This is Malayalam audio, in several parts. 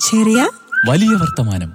ചെറിയ വലിയ വർത്തമാനം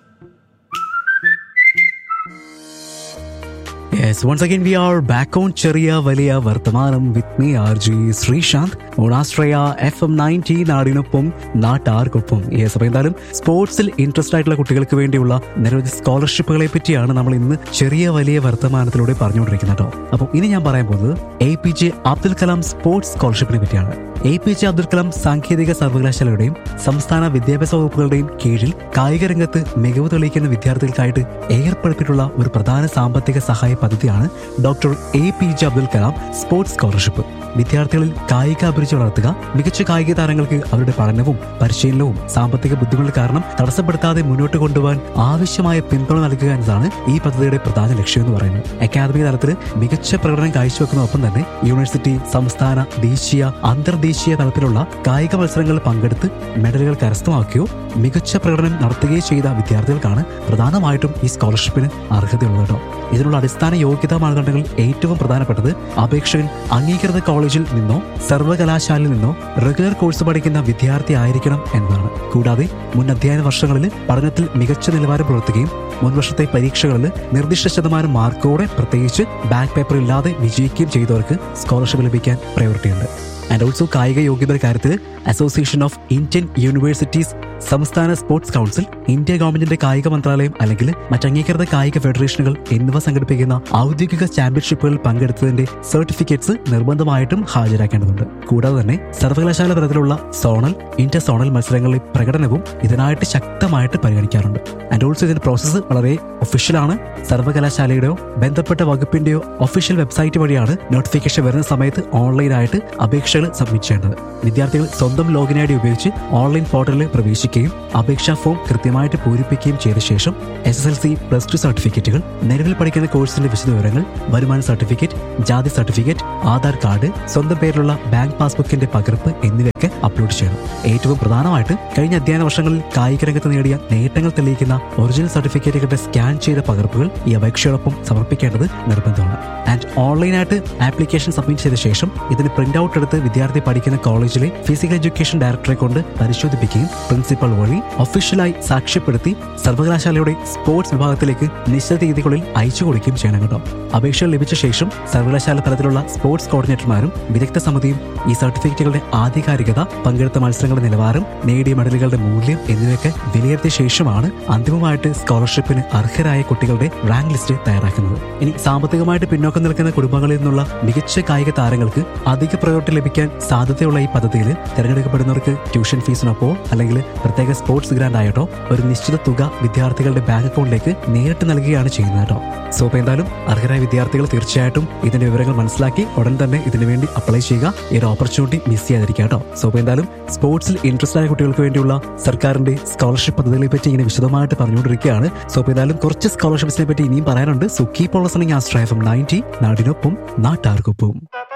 Yes, once again we are back on Chariya Valiya Vartamanam with me RG Sreesanth ഓണാസ്ട്രയ എഫ് എം നയൻറ്റി നാടിനൊപ്പം നാട്ടാർക്കൊപ്പം യെസ് അപ്പോൾ എന്തായാലും സ്പോർട്സിൽ ഇൻട്രസ്റ്റ് ആയിട്ടുള്ള കുട്ടികൾക്ക് വേണ്ടിയുള്ള നിരവധി സ്കോളർഷിപ്പുകളെ പറ്റിയാണ് നമ്മൾ ഇന്ന് ചെറിയ വലിയ വർത്തമാനത്തിലൂടെ പറഞ്ഞുകൊണ്ടിരിക്കുന്നത് കേട്ടോ അപ്പോൾ ഇനി ഞാൻ പറയാൻ പോകുന്നത് A P J Abdul Kalam sports സ്കോളർഷിപ്പിനെ പറ്റിയാണ് A P J Abdul Kalam സാങ്കേതിക സർവകലാശാലയുടെയും സംസ്ഥാന വിദ്യാഭ്യാസ വകുപ്പുകളുടെയും കീഴിൽ കായിക രംഗത്ത് മികവ് തെളിയിക്കുന്ന വിദ്യാർത്ഥികൾക്കായിട്ട് ഏർപ്പെടുത്തിയിട്ടുള്ള ഒരു പ്രധാന സാമ്പത്തിക സഹായ പദ്ധതിയാണ് doctor A P J Abdul Kalam sports scholarship വിദ്യാർത്ഥികളിൽ കായിക അഭിരുചി വളർത്തുക മികച്ച കായിക താരങ്ങൾക്ക് അവരുടെ പഠനവും പരിശീലനവും സാമ്പത്തിക ബുദ്ധിമുട്ടുകൾ കാരണം തടസ്സപ്പെടുത്താതെ മുന്നോട്ട് കൊണ്ടുപോകാൻ ആവശ്യമായ പിന്തുണ നൽകുക എന്നതാണ് ഈ പദ്ധതിയുടെ പ്രധാന ലക്ഷ്യം എന്ന് പറയുന്നത് അക്കാദമിക തലത്തിൽ മികച്ച പ്രകടനം കാഴ്ചവെക്കുന്നതോടൊപ്പം തന്നെ യൂണിവേഴ്സിറ്റി സംസ്ഥാന ദേശീയ അന്തർദേശീയ തലത്തിലുള്ള കായിക മത്സരങ്ങളിൽ പങ്കെടുത്ത് മെഡലുകൾ കരസ്ഥമാക്കുകയോ മികച്ച പ്രകടനം നടത്തുകയോ ചെയ്ത വിദ്യാർത്ഥികൾക്കാണ് പ്രധാനമായിട്ടും ഈ സ്കോളർഷിപ്പിന് അർഹതയുള്ളത് കേട്ടോ ഇതിനുള്ള അടിസ്ഥാന യോഗ്യതാ മാനദണ്ഡങ്ങൾ ഏറ്റവും പ്രധാനപ്പെട്ടത് അപേക്ഷകൻ അംഗീകൃത കോളേജിൽ നിന്നോ സർവകലാശാലയിൽ നിന്നോ റെഗുലർ കോഴ്സ് പഠിക്കുന്ന വിദ്യാർത്ഥി ആയിരിക്കണം എന്നതാണ് കൂടാതെ മുൻ അധ്യയന വർഷങ്ങളിൽ പഠനത്തിൽ മികച്ച നിലവാരം പുലർത്തുകയും മുൻ വർഷത്തെ പരീക്ഷകളിൽ നിർദ്ദിഷ്ട ശതമാനം മാർക്കോടെ പ്രത്യേകിച്ച് ബാക്ക് പേപ്പർ ഇല്ലാതെ വിജയിക്കുകയും ചെയ്തവർക്ക് സ്കോളർഷിപ്പ് ലഭിക്കാൻ പ്രയോറിറ്റിയുണ്ട് ആൻഡ് ഓൾസോ കായിക യോഗ്യതയുടെ കാര്യത്തിൽ അസോസിയേഷൻ ഓഫ് ഇന്ത്യൻ യൂണിവേഴ്സിറ്റീസ് സംസ്ഥാന സ്പോർട്സ് കൗൺസിൽ ഇന്ത്യ ഗവൺമെന്റിന്റെ കായിക മന്ത്രാലയം അല്ലെങ്കിൽ മറ്റ് അംഗീകൃത കായിക ഫെഡറേഷനുകൾ എന്നിവ സംഘടിപ്പിക്കുന്ന ഔദ്യോഗിക ചാമ്പ്യൻഷിപ്പുകളിൽ പങ്കെടുത്തതിന്റെ സർട്ടിഫിക്കറ്റ്സ് നിർബന്ധമായിട്ടും ഹാജരാക്കേണ്ടതുണ്ട് കൂടാതെ തന്നെ സർവകലാശാല തലത്തിലുള്ള സോണൽ ഇന്റർ സോണൽ മത്സരങ്ങളിലെ പ്രകടനവും ഇതിനായിട്ട് ശക്തമായിട്ട് പരിഗണിക്കാറുണ്ട് ആൻഡ് ഓൾസോ ഇതിന്റെ പ്രോസസ്സ് വളരെ ഒഫീഷ്യലാണ് സർവകലാശാലയുടെയോ ബന്ധപ്പെട്ട വകുപ്പിന്റെയോ ഒഫീഷ്യൽ വെബ്സൈറ്റ് വഴിയാണ് നോട്ടിഫിക്കേഷൻ വരുന്ന സമയത്ത് ഓൺലൈനായിട്ട് അപേക്ഷകൾ സബ്മിറ്റ് ചെയ്യേണ്ടത് വിദ്യാർത്ഥികൾ സ്വന്തം ലോഗിൻ ഐ ഡി ഉപയോഗിച്ച് ഓൺലൈൻ പോർട്ടലിൽ പ്രവേശിക്കുകയും അപേക്ഷാ ഫോം കൃത്യമായിട്ട് പൂരിപ്പിക്കുകയും ചെയ്ത ശേഷം S S L C plus two സർട്ടിഫിക്കറ്റുകൾ നിലവിൽ പഠിക്കുന്ന കോഴ്സിന്റെ വിശദവിവരങ്ങൾ വരുമാന സർട്ടിഫിക്കറ്റ് ജാതി സർട്ടിഫിക്കറ്റ് ആധാർ കാർഡ് സ്വന്തം പേരിലുള്ള ബാങ്ക് പാസ്ബുക്കിന്റെ പകർപ്പ് എന്നിവയൊക്കെ അപ്ലോഡ് ചെയ്യണം ഏറ്റവും പ്രധാനമായിട്ട് കഴിഞ്ഞ അധ്യയന വർഷങ്ങളിൽ കായിക രംഗത്ത് നേടിയ നേട്ടങ്ങൾ തെളിയിക്കുന്ന ഒറിജിനൽ സർട്ടിഫിക്കറ്റുകളുടെ സ്കാൻ ചെയ്ത പകർപ്പുകൾ ഈ അപേക്ഷയോടൊപ്പം സമർപ്പിക്കേണ്ടത് നിർബന്ധമാണ് ആൻഡ് ഓൺലൈനായിട്ട് ആപ്ലിക്കേഷൻ സബ്മിറ്റ് ചെയ്ത ശേഷം ഇതിന് പ്രിന്റ് ഔട്ട് എടുത്ത് വിദ്യാർത്ഥി പഠിക്കുന്ന കോളേജിലെ ഫിസിക്കൽ എഡ്യൂക്കേഷൻ ഡയറക്ടറെ കൊണ്ട് പരിശോധിപ്പിക്കുകയും പ്രിൻസിപ്പൽ വഴി ഒഫീഷ്യലായി സാക്ഷ്യപ്പെടുത്തി സർവകലാശാലയുടെ സ്പോർട്സ് വിഭാഗത്തിലേക്ക് നിശ്ചിത തീയതികളിൽ അയച്ചു കൊടുക്കുകയും ചെയ്യണം കേട്ടോ അപേക്ഷ ലഭിച്ച ശേഷം സർവകലാശാല തലത്തിലുള്ള സ്പോർട്സ് കോർഡിനേറ്റർമാരും വിദഗ്ധ സമിതിയും ഈ സർട്ടിഫിക്കറ്റുകളുടെ ആധികാരികത പങ്കെടുത്ത മത്സരങ്ങളുടെ നിലവാരം നേടിയ മെഡലുകളുടെ മൂല്യം എന്നിവയൊക്കെ വിലയിരുത്തിയ ശേഷമാണ് അന്തിമമായിട്ട് സ്കോളർഷിപ്പിന് അർഹരായ കുട്ടികളുടെ റാങ്ക് ലിസ്റ്റ് തയ്യാറാക്കുന്നത് ഇനി സാമ്പത്തികമായിട്ട് പിന്നോക്കം നിൽക്കുന്ന കുടുംബങ്ങളിൽ നിന്നുള്ള മികച്ച കായിക താരങ്ങൾക്ക് അധിക പ്രയോറിറ്റി ലഭിക്കാൻ സാധ്യതയുള്ള ഈ പദ്ധതിയിൽ തിരഞ്ഞെടുക്കപ്പെടുന്നവർക്ക് ട്യൂഷൻ ഫീസിനൊപ്പോ അല്ലെങ്കിൽ പ്രത്യേക സ്പോർട്സ് ഗ്രാൻഡ് ആയിട്ടോ ഒരു നിശ്ചിത തുക വിദ്യാർത്ഥികളുടെ ബാങ്ക് അക്കൗണ്ടിലേക്ക് നേരിട്ട് നൽകുകയാണ് ചെയ്യുന്നത് കേട്ടോ സോ അപ്പോൾ എന്തായാലും അർഹരായ വിദ്യാർത്ഥികൾ തീർച്ചയായിട്ടും ഇതിന്റെ വിവരങ്ങൾ മനസ്സിലാക്കി ഉടൻ തന്നെ ഇതിനു വേണ്ടി അപ്ലൈ ചെയ്യുക ഈ ഒരു ഓപ്പർച്യൂണിറ്റി മിസ് ചെയ്യാതിരിക്കുക കേട്ടോ സോ അപ്പോൾ എന്തായാലും സ്പോർട്സിൽ ഇൻട്രസ്റ്റ് ആയ കുട്ടികൾക്ക് വേണ്ടിയുള്ള സർക്കാരിന്റെ സ്കോളർഷിപ്പ് പദ്ധതികളെ പറ്റി ഇങ്ങനെ വിശദമായിട്ട് പറഞ്ഞുകൊണ്ടിരിക്കുകയാണ് സോ അപ്പോൾ എന്തായാലും കുറച്ച് സ്കോളർഷിപ്സിനെ പറ്റി ഇനിയും പറയാനുണ്ട് സോ കീപ്പ് ഓൾ ലിസണിംഗ് ആസ്ട്രൈ എഫ് എം നയൻറ്റി നാടിനൊപ്പം നാട്ടാർക്കൊപ്പം